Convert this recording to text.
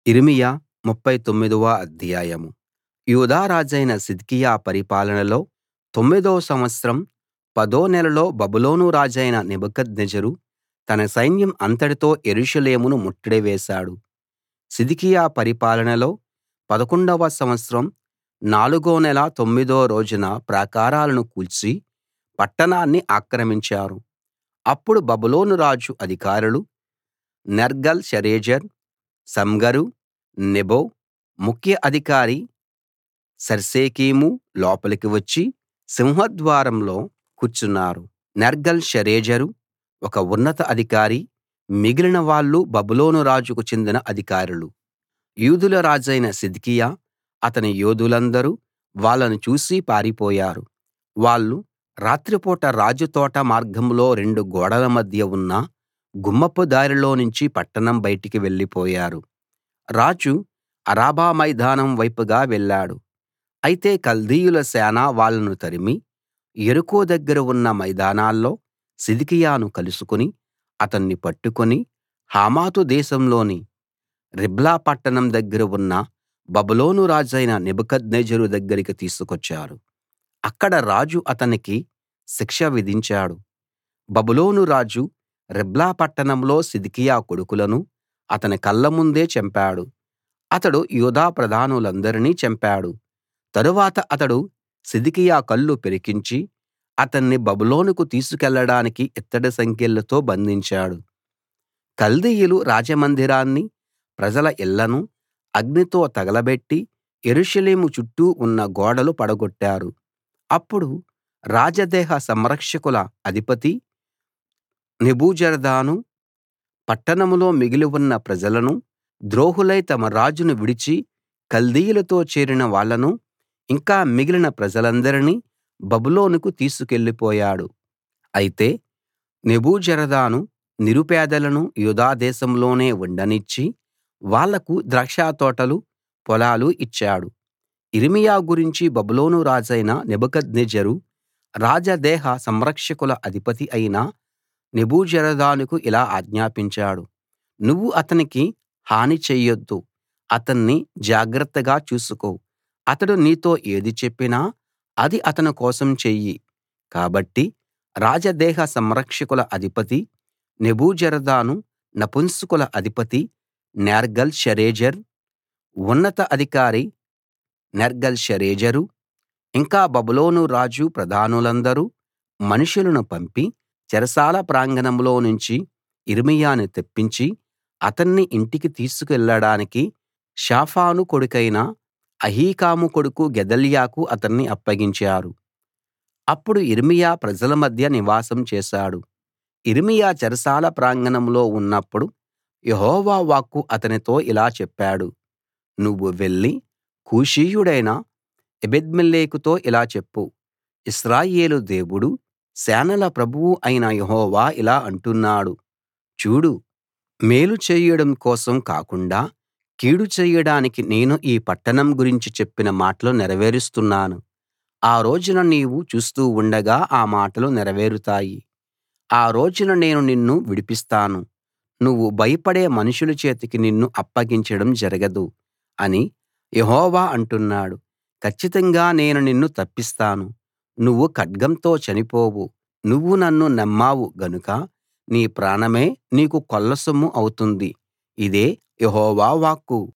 యిర్మీయా 39 వ అధ్యాయం యూదా రాజైన సిద్కియా పరిపాలనలో తొమ్మిదో సంవత్సరం పదో నెలలో బబులోను రాజైన నెబుకద్నెజరు తన సైన్యం అంతటితో యెరూషలేమును ముట్టడి వేశాడు సిద్కియా పరిపాలనలో పదకొండవ సంవత్సరం నాలుగో నెల తొమ్మిదో రోజున ప్రాకారాలను కూల్చి పట్టణాన్ని ఆక్రమించారు అప్పుడు బబులోను రాజు అధికారులు నెర్గల్ షరేజర్ సమ్గరు నెబో ముఖ్య అధికారి శర్సెకీము లోపలికి వచ్చి సింహద్వారంలో కూర్చున్నారు నెర్గల్ షరేజరు ఒక ఉన్నత అధికారి మిగిలిన వాళ్ళు బబులోను రాజుకు చెందిన అధికారులు యూదుల రాజైన సిద్కియా అతని యోధులందరూ వాళ్ళను చూసి పారిపోయారు వాళ్ళు రాత్రిపూట రాజు తోట మార్గంలో రెండు గోడల మధ్య ఉన్న గుమ్మపు దారిలోనుంచి పట్టణం బయటికి వెళ్ళిపోయారు రాజు అరాబా మైదానం వైపుగా వెళ్ళాడు అయితే కల్దీయుల సేన వాళ్ళను తరిమి యెరికో దగ్గర ఉన్న మైదానాల్లో సిద్కియాను కలుసుకుని అతన్ని పట్టుకుని హమాతు దేశంలోని రిబ్లా పట్టణం దగ్గర ఉన్న బబులోను రాజైన నెబుకద్నెజరు దగ్గరికి తీసుకొచ్చారు అక్కడ రాజు అతనికి శిక్ష విధించాడు బబులోను రాజు రిబ్లా పట్టణంలో సిద్కియా కొడుకులను అతని కళ్ళముందే చంపాడు అతడు యూదా ప్రధానులందరినీ చంపాడు తరువాత అతడు సిద్కియా కళ్ళు పెరికించి అతన్ని బబులోనుకు తీసుకెళ్ళడానికి ఇత్తడి సంకెళ్లతో బంధించాడు కల్దీయులు రాజమందిరాన్ని ప్రజల ఇళ్ళను అగ్నితో తగలబెట్టి యెరూషలేము చుట్టూ ఉన్న గోడలు పడగొట్టారు అప్పుడు రాజదేహ సంరక్షకుల అధిపతి నెబూజరదాను పట్టణంలో మిగిలి ఉన్న ప్రజలను ద్రోహులై తమ రాజును విడిచి కల్దీయులతో చేరిన వాళ్ళను ఇంకా మిగిలిన ప్రజలందరినీ బబులోనుకు తీసుకెళ్ళిపోయాడు అయితే నెబూజరదాను నిరుపేదలను యూదా దేశంలోనే ఉండనిచ్చి వాళ్లకు ద్రాక్షతోటలు పొలాలు ఇచ్చాడు యిర్మీయా గురించి బబులోను రాజైన నెబుకద్నెజరు రాజదేహ సంరక్షకుల అధిపతి అయిన నెబూజరదానుకు ఇలా ఆజ్ఞాపించాడు నువ్వు అతనికి హాని చెయ్యొద్దు అతన్ని జాగ్రత్తగా చూసుకో అతడు నీతో ఏది చెప్పినా అది అతని కోసం చెయ్యి కాబట్టి రాజదేహ సంరక్షకుల అధిపతి నెబూజరదాను నపుంసకుల అధిపతి నేర్గల్ షరేజర్ ఉన్నత అధికారి నెర్గల్ షరేజరు ఇంకా బబులోను రాజు ప్రధానులందరూ మనుషులను పంపి చెరసాల ప్రాంగణంలో నుంచి యిర్మీయాను తెప్పించి అతన్ని ఇంటికి తీసుకెళ్ళడానికి షాఫాను కొడుకైన అహీకాము కొడుకు గెదల్యాకు అతన్ని అప్పగించారు అప్పుడు యిర్మీయా ప్రజల మధ్య నివాసం చేశాడు యిర్మీయా చెరసాల ప్రాంగణంలో ఉన్నప్పుడు యెహోవా వాక్కు అతనితో ఇలా చెప్పాడు నువ్వు వెళ్లి కూషీయుడైన ఎబెద్మెలెకుతో ఇలా చెప్పు ఇశ్రాయేలు దేవుడు సేనల ప్రభువు అయిన యెహోవా ఇలా అంటున్నాడు చూడు మేలు చేయడం కోసం కాకుండా కీడు చేయడానికి నేను ఈ పట్టణం గురించి చెప్పిన మాటలు నెరవేరుస్తున్నాను ఆ రోజున నీవు చూస్తూ ఉండగా ఆ మాటలు నెరవేరుతాయి ఆ రోజున నేను నిన్ను విడిపిస్తాను నువ్వు భయపడే మనుషుల చేతికి నిన్ను అప్పగించడం జరగదు అని యెహోవా అంటున్నాడు కచ్చితంగా నేను నిన్ను తప్పిస్తాను నువ్వు ఖడ్గంతో చనిపోవు నువ్వు నన్ను నమ్మావు గనుక నీ ప్రాణమే నీకు కొల్లసొమ్ము అవుతుంది ఇదే యెహోవా వాక్కు